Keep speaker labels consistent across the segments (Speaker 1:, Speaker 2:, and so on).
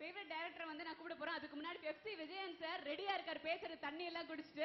Speaker 1: Favourite director வந்து நான் கூப்பிட போறேன் அதுக்கு முன்னாடி பெப்சி விஜயன் சார் ரெடியா இருக்காரு பேசுற தண்ணி எல்லாம் குடிச்சிட்டு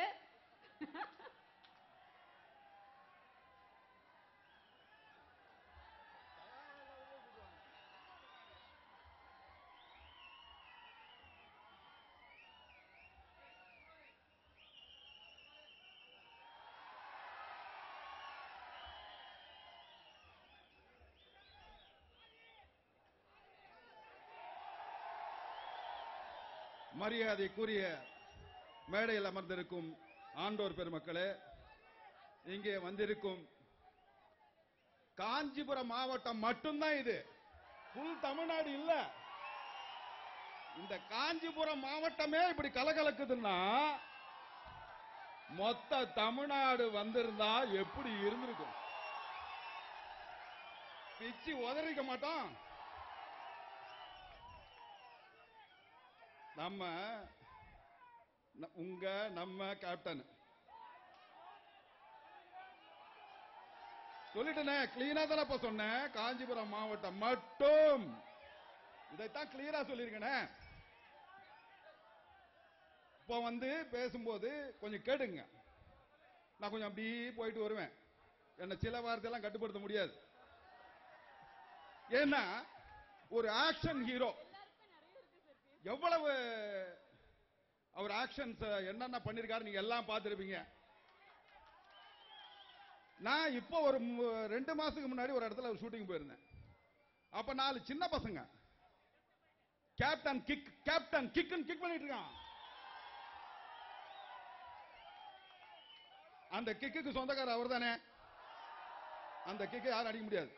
Speaker 2: மரியாதைக்குரிய மேடையில் அமர்ந்திருக்கும் ஆண்டோர் பெருமக்களே இங்கே வந்திருக்கும் காஞ்சிபுரம் மாவட்டம் மட்டும்தான் இது புல் தமிழ்நாடு இல்ல இந்த காஞ்சிபுரம் மாவட்டமே இப்படி கலகலக்குதுன்னா மொத்த தமிழ்நாடு வந்திருந்தா எப்படி இருந்திருக்கும் பிச்சு உதறிக்க மாட்டோம் நம்ம ந- உங்க நம்ம கேப்டன் சொல்லிட்டேனே கிளீனா தானே இப்ப சொன்னேன் காஞ்சிபுரம் மாவட்டம் மட்டும் இதைத்தான் கிளியரா சொல்லியிருக்கேனே இப்போ வந்து பேசும்போது கொஞ்சம் கேட்டுங்க நான் கொஞ்சம் அப்படி போயிட்டு வருவேன் என்ன சில வார்த்தையெல்லாம் கட்டுப்படுத்த முடியாது ஏன்னா ஒரு ஆக்ஷன் ஹீரோ எவ்வளவு அவர் ஆக்ஷன்ஸ் என்னென்ன பண்ணிருக்காரு நீங்க எல்லாம் பார்த்திருப்பீங்க நான் இப்போ ஒரு மு- ரெண்டு மாசத்துக்கு முன்னாடி ஒரு இடத்துல ஒரு ஷூட்டிங் போயிருந்தேன் அப்ப நாலு சின்ன பசங்க கேப்டன் கிக் கேப்டன் கிக்னு கிக் பண்ணிட்டு இருக்கான் அந்த கிக்குக்கு சொந்தக்காரர் அவர் தானே அந்த கிக்கை யாரும் அடிக்க முடியாது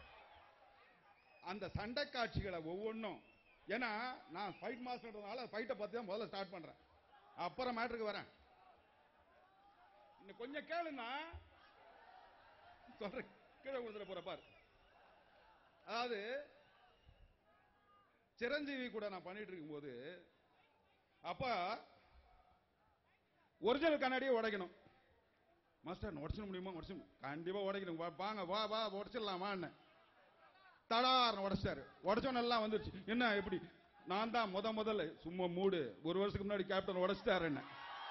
Speaker 2: அந்த சண்டை காட்சிகளை ஒவ்வொன்றும் ஏன்னா நான் ஃபைட் மாஸ்டர்ன்றதுனால ஃபைட்டை பத்தி தான் முதல்ல ஸ்டார்ட் பண்றேன் அப்புறம் மேட்டருக்கு வரேன் இன்னும் கொஞ்சம் கேளுன்னா சொல்றேன் கீழே கொடுத்துட போற பார் அதாவது சிரஞ்சீவி கூட நான் பண்ணிட்டு இருக்கும்போது அப்ப ஒரிஜினல் கண்ணாடியை உடைக்கணும் மாஸ்டர் உடச்சிட முடியுமா உடச்சு கண்டிப்பா உடைக்கணும் வா- வாங்க வா வா உடச்சிடலாமான்னு தடார்னு உடைச்சாரு உடச்சோன்னு எல்லாம் வந்துருச்சு என்ன எப்படி நான் தான் முத முதல்ல சும்மா மூடு ஒரு வருஷத்துக்கு முன்னாடி கேப்டன் உடைச்சிட்டாரு என்ன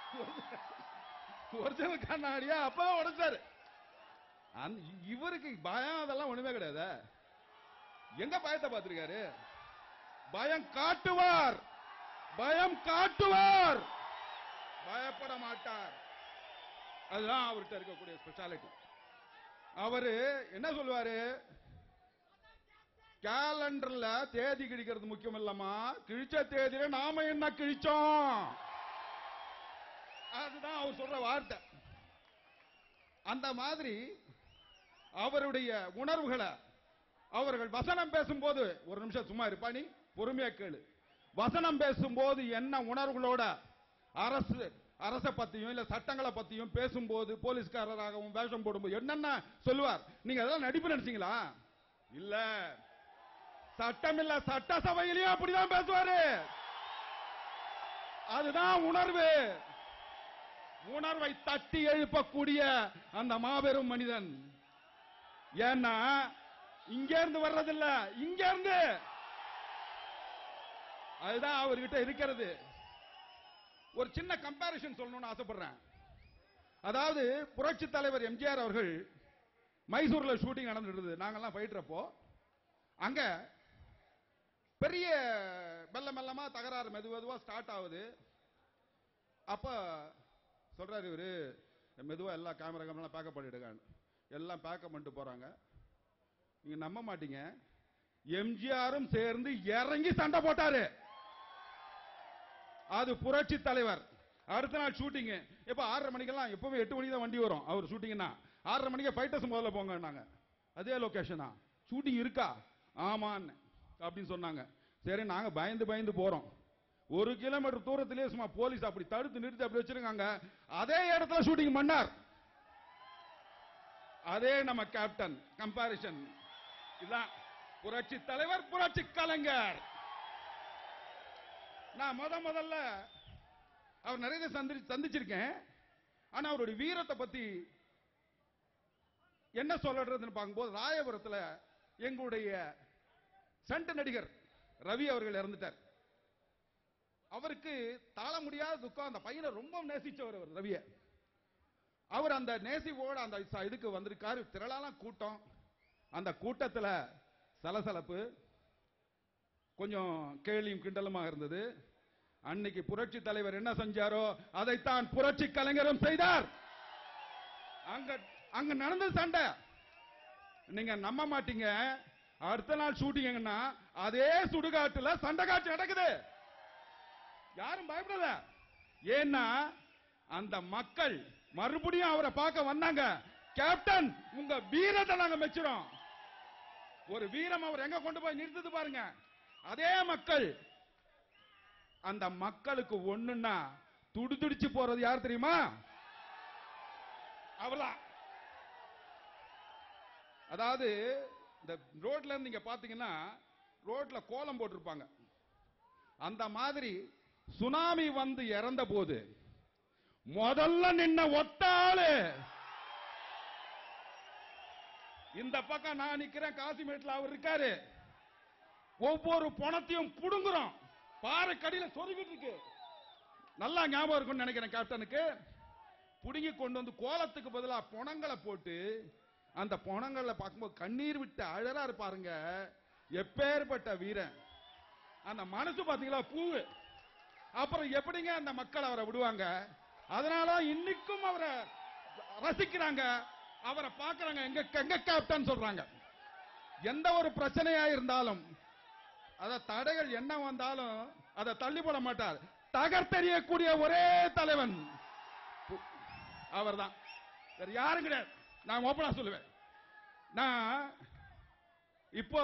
Speaker 2: ஒரிஜினல் கண்ணாடியா அப்ப உடைச்சாரு அந்த இவருக்கு பயம் அதெல்லாம் ஒண்ணுமே கிடையாது எங்க பயத்தை பார்த்திருக்காரு பயம் காட்டுவார் பயம் காட்டுவார் பயப்பட மாட்டார் அதுதான் அவர்கிட்ட இருக்கக்கூடிய ஸ்பெஷாலிட்டி அவரு என்ன சொல்லுவாரு கேலண்டர்ல தேதி கிழிக்கிறது முக்கியம் இல்லம்மா கிழிச்ச தேதியில நாம என்ன கிழிச்சோம் அதுதான் அவர் சொல்ற வார்த்தை அந்த மாதிரி அவருடைய உணர்வுகளை அவர்கள் வசனம் பேசும்போது ஒரு நிமிஷம் சும்மா இருப்பா நீ பொறுமையா கேளு வசனம் பேசும்போது என்ன உணர்வுகளோட அரசு அரச பத்தியும் இல்ல சட்டங்களை பத்தியும் பேசும்போது போலீஸ்காரராகவும் வேஷம் போடும்போது என்னென்ன சொல்லுவார் நீங்க அதெல்லாம் நடிப்பு நினைச்சீங்களா இல்ல சட்டம் இல்ல சட்டசபையிலையும் அப்படிதான் பேசுவாரு அதுதான் உணர்வு உணர்வை தட்டி எழுப்பக்கூடிய அந்த மாபெரும் மனிதன் ஏன்னா இங்க இருந்து வர்றதில்ல இங்க இருந்து அதுதான் அவர்கிட்ட இருக்கிறது ஒரு சின்ன கம்பாரிசன் சொல்லணும்னு ஆசைப்படுறேன் அதாவது புரட்சி தலைவர் எம்ஜிஆர் அவர்கள் மைசூர்ல ஷூட்டிங் நடந்துட்டு இருந்தது நாங்கெல்லாம் ஃபைட்டரப்போ அங்க பெரிய மெல்ல மெல்லமா தகராறு மெது மெதுவா ஸ்டார்ட் ஆகுது அப்ப சொல்றாரு இவரு மெதுவா எல்லா கேமரா கேமரா பேக்கப் பண்ணிடுங்க எல்லாம் பேக்கப் பண்ணிட்டு போறாங்க நீங்க நம்ப மாட்டீங்க எம்ஜிஆரும் சேர்ந்து இறங்கி சண்டை போட்டாரு அது புரட்சி தலைவர் அடுத்த நாள் ஷூட்டிங் இப்ப ஆறரை மணிக்கெல்லாம் எப்பவுமே எட்டு மணிக்கு தான் வண்டி வரும் அவர் ஷூட்டிங்னா ஆறரை மணிக்கு ஃபைட்டர்ஸ் முதல்ல போங்கன்னாங்க அதே லொகேஷனா ஷூட்டிங் இருக்கா ஆமான்னு அப்படின்னு சொன்னாங்க சரி நாங்க பயந்து பயந்து போறோம் ஒரு கிலோமீட்டர் தூரத்திலேயே சும்மா போலீஸ் அப்படி தடுத்து நிறுத்தி அப்படி வச்சிருக்காங்க அதே இடத்துல ஷூட்டிங் பண்ணார் அதே நம்ம கேப்டன் கம்பாரிசன் இதான் புரட்சி தலைவர் புரட்சி கலைஞர் நான் முத முதல்ல அவர் நிறைய சந்தி சந்திச்சிருக்கேன் ஆனா அவருடைய வீரத்தை பத்தி என்ன சொல்றதுன்னு பார்க்கும்போது ராயபுரத்துல எங்களுடைய சண்ட நடிகர் ரவி அவர்கள் இறந்துட்டார் அவருக்கு தாழ முடியாத துக்கம் அந்த பையனை ரொம்ப நேசிச்சவர் அவர் ரவிய அவர் அந்த நேசிவோட அந்த ச- இதுக்கு வந்திருக்காரு திரளான கூட்டம் அந்த கூட்டத்துல சலசலப்பு கொஞ்சம் கேலியும் கிண்டலுமாக இருந்தது அன்னைக்கு புரட்சி தலைவர் என்ன செஞ்சாரோ அதைத்தான் புரட்சி கலைஞரும் செய்தார் அங்க அங்க நடந்த சண்டை நீங்க நம்ப மாட்டீங்க அடுத்த நாள் ஷூட்டிங்கன்னா அதே சுடுகாட்டுல சண்டை காட்சி நடக்குது யாரும் பயப்படல ஏன்னா அந்த மக்கள் மறுபடியும் அவரை பார்க்க வந்தாங்க கேப்டன் உங்க வீரத்தை நாங்க மெச்சுறோம் ஒரு வீரம் அவர் எங்க கொண்டு போய் நிறுத்துது பாருங்க அதே மக்கள் அந்த மக்களுக்கு ஒண்ணுன்னா துடிதுடிச்சு போறது யார் தெரியுமா அவர்தான் அதாவது இந்த ரோட்ல இருந்து நீங்க பாத்தீங்கன்னா ரோட்ல கோலம் போட்டிருப்பாங்க அந்த மாதிரி சுனாமி வந்து இறந்த போது முதல்ல நின்ன ஒத்த ஆளு இந்த பக்கம் நான் நிக்கிறேன் காசிமேட்ல அவர் இருக்காரு ஒவ்வொரு பணத்தையும் புடுங்குறோம் பாறை கடியில சொருகிட்டு இருக்கு நல்லா ஞாபகம் இருக்கும்னு நினைக்கிறேன் கேப்டனுக்கு புடுங்கி கொண்டு வந்து கோலத்துக்கு பதிலா பொணங்களை போட்டு அந்த பொணங்களை பார்க்கும்போது கண்ணீர் விட்டு அழறாரு பாருங்க எப்பேற்பட்ட வீரன் அந்த மனசு பாத்தீங்களா பூவு அப்புறம் எப்படிங்க அந்த மக்கள் அவரை விடுவாங்க அதனால இன்னைக்கும் அவரை ரசிக்கிறாங்க அவரை பார்க்கறாங்க எங்க எங்க கேப்டன் சொல்றாங்க எந்த ஒரு பிரச்சனையா இருந்தாலும் அத தடைகள் என்ன வந்தாலும் அதை தள்ளி போட மாட்டார் தகர்த்தெறியக்கூடிய ஒரே தலைவன் அவர்தான் வேற யாரும் கிடையாது நான் ஓப்பனா சொல்லுவேன் நான் இப்போ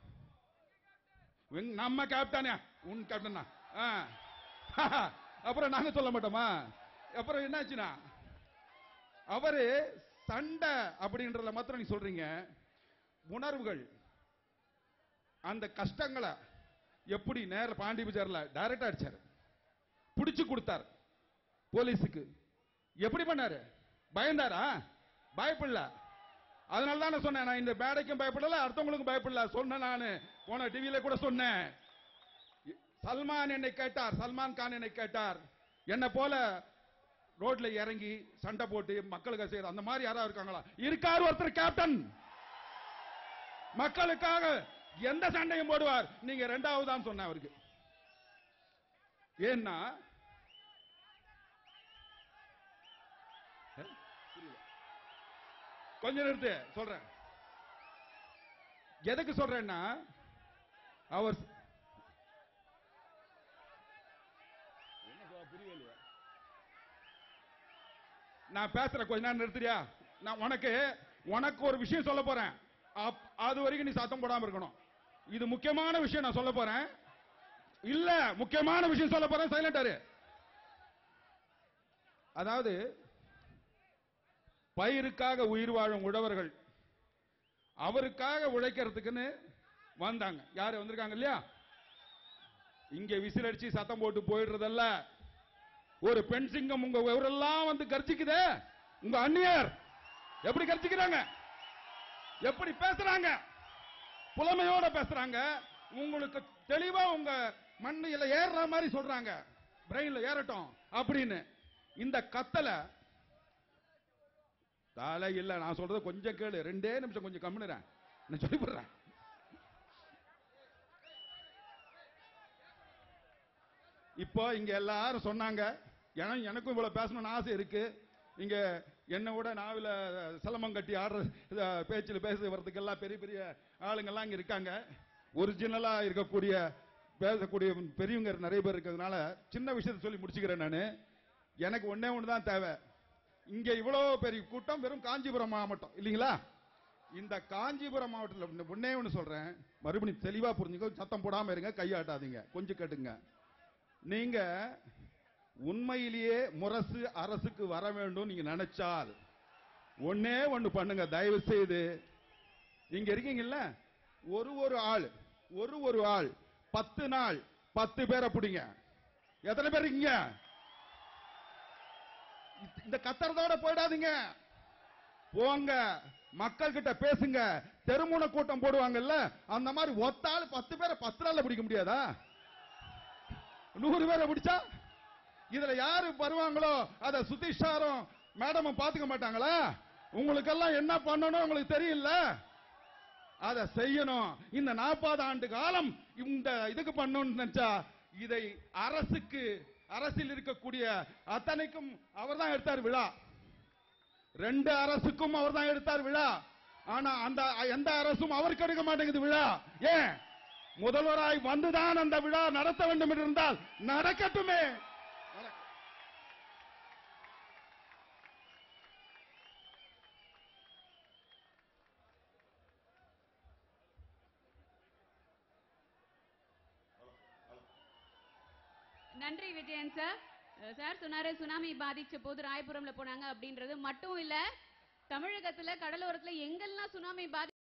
Speaker 2: வெங்- நம்ம கேப்டனே உன் கேப்டன் அப்புறம் நாங்க சொல்ல மாட்டோமா அப்புறம் என்னாச்சுன்னா அவரு சண்டை அப்படின்றத மாத்திரம் நீங்க சொல்றீங்க உணர்வுகள் அந்த கஷ்டங்களை எப்படி நேர பாண்டி பஜார்ல டைரக்டா அடிச்சாரு பிடிச்சு கொடுத்தார் போலீஸுக்கு எப்படி பண்ணாரு பயந்தாரா பயப்படல அதனால தான் நான் சொன்னேன் நான் இந்த மேடைக்கும் பயப்படல அடுத்தவங்களுக்கும் பயப்படல சொன்னேன் நான் போன டிவியில கூட சொன்னேன் சல்மான் என்னை கேட்டார் சல்மான் கான் என்னை கேட்டார் என்ன போல ரோட்ல இறங்கி சண்டை போட்டு மக்களுக்கு செய்யற அந்த மாதிரி யாராவது இருக்காங்களா இருக்காரு ஒருத்தர் கேப்டன் மக்களுக்காக எந்த சண்டையும் போடுவார் நீங்க ரெண்டாவது தான் சொன்ன அவருக்கு ஏன்னா அஹ், புரியல. கொஞ்ச நிறுத்து சொல்றேன் எதுக்கு சொல்றேன்னா அவர் என்ன சொல்ல புரியலையா நான் பேசுறேன் கொஞ்ச நேரம் நிறுத்துறியா நான் உனக்கு உனக்கு ஒரு விஷயம் சொல்ல போறேன் அப்- அது வரைக்கும் நீ சத்தம் போடாம இருக்கணும் இது முக்கியமான விஷயம் நான் சொல்ல போறேன் இல்ல முக்கியமான விஷயம் சொல்ல போறேன் சைலண்டாரு அதாவது பயிருக்காக உயிர் வாழும் உழவர்கள் அவருக்காக உழைக்கிறதுக்குன்னு வந்தாங்க யாரு வந்திருக்காங்க இல்லையா இங்க விசில் அடிச்சு சத்தம் போட்டு போயிடுறதல்ல ஒரு பெண் சிங்கம் உங்க ஊரெல்லாம் வந்து கர்ஜிக்குதே உங்க அந்நியர் எப்படி கர்ஜிக்கிறாங்க எப்படி பேசுறாங்க புலமையோட பேசுறாங்க உங்களுக்கு தெளிவா உங்க மண்ணில ஏறுற மாதிரி சொல்றாங்க பிரெயின்ல ஏறட்டும் அப்படின்னு இந்த கத்தல தலை இல்ல நான் சொல்றது கொஞ்சம் கேளு ரெண்டே நிமிஷம் கொஞ்சம் கம்முனுறேன் நான் சொல்லி போடுறேன் இப்போ இங்க எல்லாரும் சொன்னாங்க ஏன்னா எனக்கும் இவ்வளவு பேசணும்னு ஆசை இருக்கு இங்க என்ன விட நாவில சிலம்பம் கட்டி ஆடுற இத பேச்சில் பேச வர்றதுக்கெல்லாம் பெரிய பெரிய ஆளுங்கெல்லாம் இங்க இருக்காங்க ஒரிஜினலா இருக்கக்கூடிய பேசக்கூடிய பெரியவங்க நிறைய பேர் இருக்கிறதுனால சின்ன விஷயத்தை சொல்லி முடிச்சுக்கிறேன் நான் எனக்கு ஒண்ணே ஒன்று தான் தேவை இங்க இவ்வளவு பெரிய கூட்டம் வெறும் காஞ்சிபுரம் மாவட்டம் இல்லைங்களா இந்த காஞ்சிபுரம் மாவட்டத்தில் ஒண்ணே ஒன்று சொல்றேன் மறுபடியும் தெளிவா புரிஞ்சுக்க சத்தம் போடாம இருங்க கையாட்டாதீங்க கொஞ்சம் கேட்டுங்க நீங்க உண்மையிலேயே முரசு அரசுக்கு வர வேண்டும் நீங்க நினைச்சால் ஒண்ணே ஒண்ணு பண்ணுங்க தயவு செய்து இங்க இருக்கீங்கல்ல ஒரு ஒரு ஆள் ஒரு ஒரு ஆள் பத்து நாள் பத்து பேரை பிடிங்க எத்தனை பேர் இருக்கீங்க இந்த கத்துறதோட போயிடாதீங்க போங்க மக்கள் கிட்ட பேசுங்க தெருமுனை கூட்டம் போடுவாங்கல்ல அந்த மாதிரி ஒத்தாள் பத்து பேரை பத்து நாள்ல பிடிக்க முடியாதா நூறு பேரை பிடிச்சா இதுல யாரு வருவாங்களோ அத சுதீஷாரும் மேடமும் பாத்துக்க மாட்டாங்களா உங்களுக்கெல்லாம் என்ன பண்ணணும் உங்களுக்கு தெரியல அத செய்யணும் இந்த நாற்பது ஆண்டு காலம் இந்த இதுக்கு பண்ணணும்னு நினைச்சா இதை அரசுக்கு அரசில் இருக்கக்கூடிய அத்தனைக்கும் அவர்தான் எடுத்தார் விழா ரெண்டு அரசுக்கும் அவர்தான் எடுத்தார் விழா ஆனா அந்த எந்த அரசும் அவருக்கு எடுக்க மாட்டேங்குது விழா ஏன் முதல்வராய் வந்துதான் அந்த விழா நடத்த வேண்டும் என்று இருந்தால் நடக்கட்டுமே
Speaker 1: நன்றி விஜயன் சார் அஹ் சார் சொன்னாரு சுனாமி பாதிச்ச போது ராயபுரம்ல போனாங்க அப்படின்றது மட்டும் இல்ல தமிழகத்துல கடலோரத்துல எங்கெல்லாம் சுனாமி பாதி